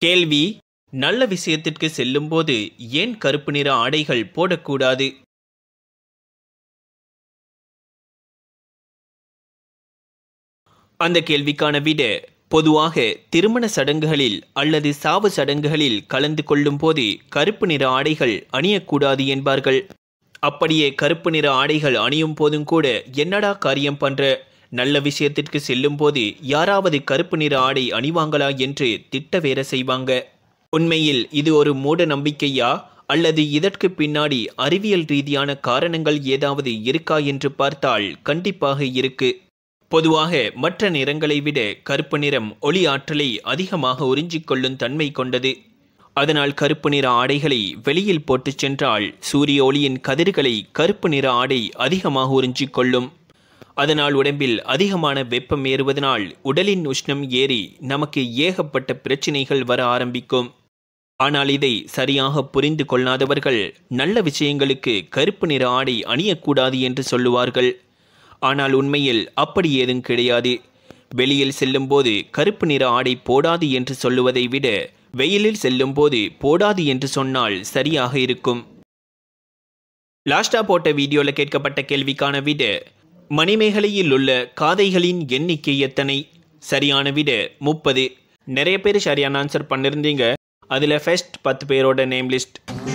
கேள்வி நல்ல விஷயத்திற்கு செல்லும்போது ஏன் கருப்பு நிற ஆடைகள் போடக்கூடாது அந்த கேள்விக்கான விட பொதுவாக திருமண சடங்குகளில் அல்லது சாவு சடங்குகளில் கலந்து கொள்ளும் போது கருப்பு நிற ஆடைகள் அணியக்கூடாது என்பார்கள் அப்படியே கருப்பு நிற ஆடைகள் அணியும் போதும் கூட என்னடா காரியம் பண்ற நல்ல விஷயத்திற்கு செல்லும் போது யாராவது கருப்பு நிற ஆடை அணிவாங்களா என்று திட்ட வேற செய்வாங்க உண்மையில் இது ஒரு மூட நம்பிக்கையா அல்லது இதற்கு பின்னாடி அறிவியல் ரீதியான காரணங்கள் ஏதாவது இருக்கா என்று பார்த்தால் கண்டிப்பாக இருக்கு பொதுவாக மற்ற நிறங்களை விட கருப்பு நிறம் ஒளி ஆற்றலை அதிகமாக உறிஞ்சிக்கொள்ளும் தன்மை கொண்டது அதனால் கருப்பு நிற ஆடைகளை வெளியில் போட்டுச் சென்றால் சூரிய ஒளியின் கதிர்களை கருப்பு நிற ஆடை அதிகமாக உறிஞ்சிக்கொள்ளும் அதனால் உடம்பில் அதிகமான வெப்பம் ஏறுவதனால் உடலின் உஷ்ணம் ஏறி நமக்கு ஏகப்பட்ட பிரச்சனைகள் வர ஆரம்பிக்கும் ஆனால் இதை சரியாக புரிந்து கொள்ளாதவர்கள் நல்ல விஷயங்களுக்கு கருப்பு நிற ஆடை அணியக்கூடாது என்று சொல்லுவார்கள் ஆனால் உண்மையில் அப்படி ஏதும் கிடையாது வெளியில் செல்லும்போது கருப்பு நிற ஆடை போடாது என்று சொல்லுவதை விட வெயிலில் செல்லும்போது போடாது என்று சொன்னால் சரியாக இருக்கும் லாஸ்டா போட்ட வீடியோல கேட்கப்பட்ட கேள்விக்கான விட மணிமேகலையில் உள்ள காதைகளின் எண்ணிக்கை எத்தனை சரியான விட முப்பது நிறைய பேர் சரியான ஆன்சர் பண்ணிருந்தீங்க அதில் ஃபர்ஸ்ட் பத்து பேரோட நேம் லிஸ்ட்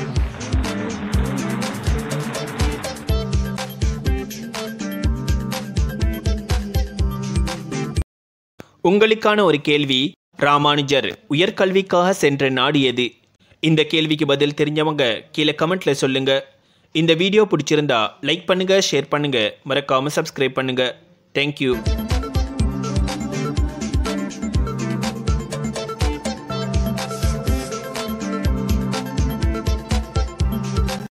உங்களுக்கான ஒரு கேள்வி ராமானுஜர் உயர்கல்விக்காக சென்ற நாடு எது இந்த கேள்விக்கு பதில் தெரிஞ்சவங்க கீழே கமெண்ட்ல சொல்லுங்க இந்த வீடியோ பிடிச்சிருந்தா லைக் பண்ணுங்க ஷேர் பண்ணுங்க மறக்காம சப்ஸ்கிரைப் பண்ணுங்க தேங்க்யூ